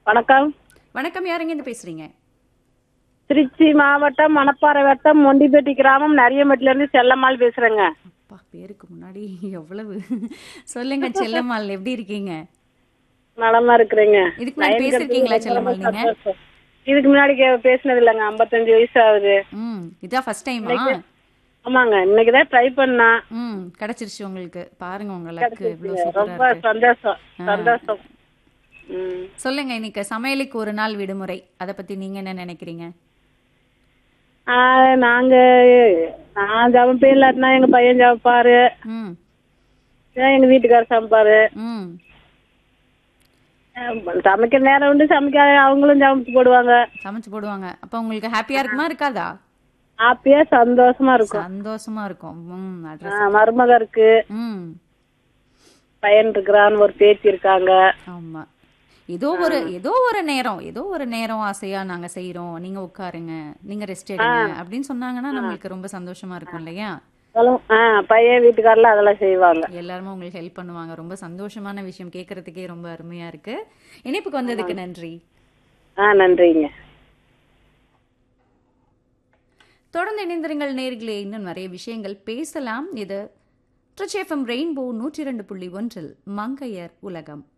வணக்கம் வணக்கம் யாருங்க இருந்து பேசுறீங்க திருச்சி மாவட்டம் மணப்பாறை வட்டம் மொண்டிப்பேட்டி கிராமம் நரியம்பட்டில இருந்து செல்லம்மாள் பேசுறேங்க அப்பா பேருக்கு முன்னாடி எவ்வளவு சொல்லுங்க செல்லம்மாள் எப்படி இருக்கீங்க நலமா இருக்கிறேங்க இதுக்கு முன்னாடி பேசிருக்கீங்களா செல்லம்மாள் நீங்க இதுக்கு முன்னாடி கே- பேசினது இல்லைங்க ஐம்பத்தஞ்சு வயசு ஆகுது ம் இதான் ஃபர்ஸ்ட் டைமா ஆமாங்க இன்னைக்குதான் ட்ரை பண்ணா ம் கிடைச்சிருச்சு உங்களுக்கு பாருங்க உங்க லக்கு இவ்வளவு சூப்பரா ரொம்ப இருக்கு சந்தோஷம் சந்தோஷம் ம். சொல்லுங்க இன்னைக்கு சமையலுக்கு ஒரு நாள் விடுமுறை அத பத்தி நீங்க என்ன நினைக்கிறீங்க ஆ, நாங்க நான் சமைப்பேன் இல்லாட்டினா எங்க பையன் சமைப்பாரு ம் இல்ல எங்க வீட்டுக்காரர் சமைப்பாரு ம் அஹ் சமைக்கிற நேரம் உண்டு சமைக்காத அவங்களும் சமைச்சு போடுவாங்க சமைச்சு போடுவாங்க அப்ப உங்களுக்கு ஹாப்பியா இருக்குமா இருக்காதா ஹாப்பியா சந்தோஷமா இருக்கும் சந்தோஷமா இருக்கும் ம் அட்ரஸ் ஆ, மருமக இருக்கு ம் பையன் இருக்கிறான்னு ஒரு பேத்தி இருக்காங்க ஆமா ஏதோ ஒரு ஏதோ ஒரு நேரம் ஏதோ ஒரு நேரம் ஆசையா நாங்க செய்றோம் நீங்க உட்காருங்க நீங்க ரெஸ்ட் எடுங்க அப்படின்னு சொன்னாங்கன்னா நம்மளுக்கு ரொம்ப சந்தோஷமா இருக்கும் இல்லையா அதெல்லாம், ஆ பையன் வீட்டுக்காரெல்லாம் அதெல்லாம் செய்வாங்க எல்லாருமே உங்களுக்கு ஹெல்ப் பண்ணுவாங்க ரொம்ப சந்தோஷமான விஷயம் கேட்கறதுக்கே ரொம்ப அருமையா இருக்கு இணைப்புக்கு வந்ததுக்கு நன்றி ஆ நன்றிங்க தொடர்ந்து இணைந்திருங்கள் நேர்களே இன்னும் நிறைய விஷயங்கள் பேசலாம் இது ட்ரிச் எஃப்எம் ரெயின்போ நூற்றி இரண்டு புள்ளி ஒன்றில் மங்கையர் உலகம்